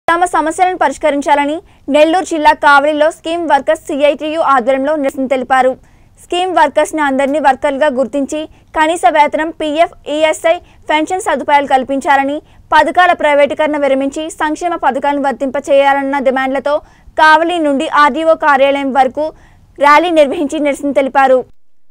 తమ సమస్యలను పరిష్కరించాలని నెల్లూరు జిల్లా కావలిలో స్కీమ్ వర్కర్స్ సిఐటియు ఆధ్వర్యంలో నిరసన తెలిపారు స్కీమ్ వర్కర్స్ ని అందరినీ వర్కర్లుగా గుర్తించి కనీస వేతనం పీఎఫ్ ఈఎస్ఐ పెన్షన్ సదుపాయాలు కల్పించాలని పథకాల ప్రైవేటీకరణ విరమించి సంక్షేమ పథకాలను వర్తింప చేయాలన్న డిమాండ్లతో కావలి నుండి ఆర్డీఓ కార్యాలయం వరకు ర్యాలీ నిర్వహించి నిరసన తెలిపారు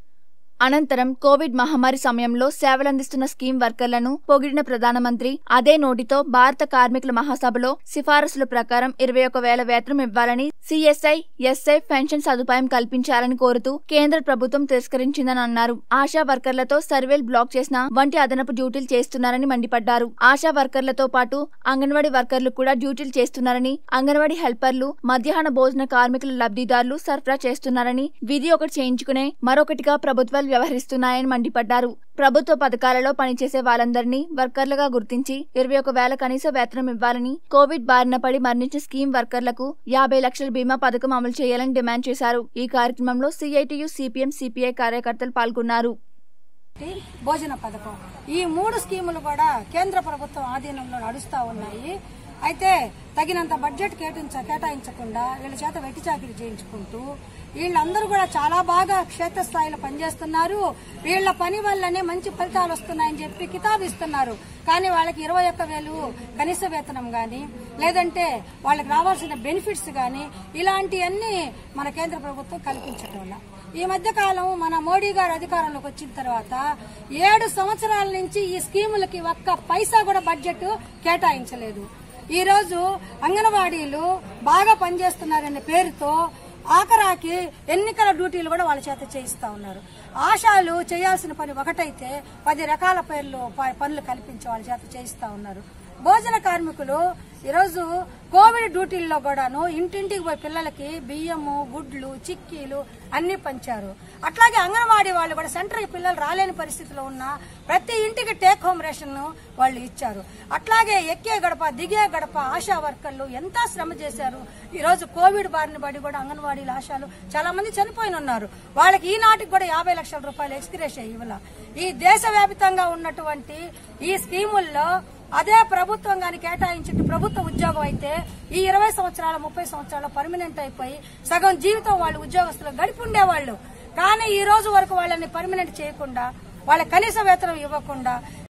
అనంతరం కోవిడ్ మహమ్మారి సమయంలో సేవలందిస్తున్న స్కీమ్ వర్కర్లను పొగిడిన ప్రధానమంత్రి అదే నోటితో భారత కార్మికుల మహాసభలో సిఫారసుల ప్రకారం ఇరవై ఒక వేల వేతనం ఇవ్వాలని సిఎస్ఐ ఎస్ఐ పెన్షన్ సదుపాయం కల్పించాలని కోరుతూ కేంద్ర ప్రభుత్వం తిరస్కరించిందని అన్నారు ఆశా వర్కర్లతో సర్వేలు బ్లాక్ చేసిన వంటి అదనపు డ్యూటీలు చేస్తున్నారని మండిపడ్డారు ఆశా వర్కర్లతో పాటు అంగన్వాడీ వర్కర్లు కూడా డ్యూటీలు చేస్తున్నారని అంగన్వాడీ హెల్పర్లు మధ్యాహ్న భోజన కార్మికుల లబ్ధిదారులు సరఫరా చేస్తున్నారని విధి ఒకటి చేయించుకునే మరొకటిగా ప్రభుత్వాలు వ్యవహరిస్తున్నాయని మండిపడ్డారు ప్రభుత్వ పథకాలలో పనిచేసే వాళ్ళందరినీ వర్కర్లుగా గుర్తించి ఇరవై ఒక వేల కనీస వేతనం ఇవ్వాలని కోవిడ్ బారిన పడి మరణించిన స్కీమ్ వర్కర్లకు యాభై లక్షల బీమా పథకం అమలు చేయాలని డిమాండ్ చేశారు ఈ కార్యక్రమంలో సిఐటియు సిపిఎం సిపిఐ కార్యకర్తలు పాల్గొన్నారు ఒకటి భోజన పథకం ఈ మూడు స్కీములు కూడా కేంద్ర ప్రభుత్వం ఆధీనంలో నడుస్తా ఉన్నాయి అయితే తగినంత బడ్జెట్ కేటాయించ కేటాయించకుండా వీళ్ళ చేత వెట్టి చాకిరీ చేయించుకుంటూ వీళ్ళందరూ కూడా చాలా బాగా క్షేత్రస్థాయిలో పనిచేస్తున్నారు వీళ్ళ పని వల్లనే మంచి ఫలితాలు వస్తున్నాయని చెప్పి కితాబు ఇస్తున్నారు కానీ వాళ్ళకి ఇరవై ఒక్క వేలు కనీస వేతనం గాని లేదంటే వాళ్ళకి రావాల్సిన బెనిఫిట్స్ గాని ఇలాంటివన్నీ మన కేంద్ర ప్రభుత్వం కల్పించడం వల్ల ఈ మధ్య కాలం మన మోడీ గారు అధికారంలోకి వచ్చిన తర్వాత ఏడు సంవత్సరాల నుంచి ఈ స్కీములకి ఒక్క పైసా కూడా బడ్జెట్ కేటాయించలేదు ఈ రోజు అంగన్వాడీలు బాగా పనిచేస్తున్నారనే పేరుతో ఆఖరాకి ఎన్నికల డ్యూటీలు కూడా వాళ్ళ చేత చేయిస్తా ఉన్నారు ఆశాలు చేయాల్సిన పని ఒకటైతే పది రకాల పేర్లు ప- పనులు కల్పించి వాళ్ళ చేత చేయిస్తా ఉన్నారు భోజన కార్మికులు ఈరోజు కోవిడ్ డ్యూటీల్లో కూడాను ఇంటింటికి పోయి పిల్లలకి బియ్యము గుడ్లు చిక్కీలు అన్ని పంచారు అట్లాగే అంగన్వాడీ వాళ్ళు కూడా సెంటర్ పిల్లలు రాలేని పరిస్థితిలో ఉన్న ప్రతి ఇంటికి టేక్ హోమ్ రేషన్ వాళ్ళు ఇచ్చారు అట్లాగే ఎక్కే గడప దిగే గడప ఆశా వర్కర్లు ఎంత శ్రమ చేశారు ఈ రోజు కోవిడ్ బారిన పడి కూడా అంగన్వాడీల ఆశాలు చాలా మంది చనిపోయిన ఉన్నారు వాళ్ళకి ఈనాటికి కూడా యాభై లక్షల రూపాయలు ఎక్స్గ్రేష్ ఇవ్వాల ఈ దేశవ్యాప్తంగా ఉన్నటువంటి ఈ స్కీముల్లో అదే ప్రభుత్వం గాని కేటాయించింది ప్రభుత్వ ఉద్యోగం అయితే ఈ ఇరవై సంవత్సరాల ముప్పై సంవత్సరాల పర్మనెంట్ అయిపోయి సగం జీవితం వాళ్ళు ఉద్యోగస్తులు గడిపి ఉండేవాళ్ళు కానీ ఈ రోజు వరకు వాళ్ళని పర్మనెంట్ చేయకుండా వాళ్ళ కనీస వేతనం ఇవ్వకుండా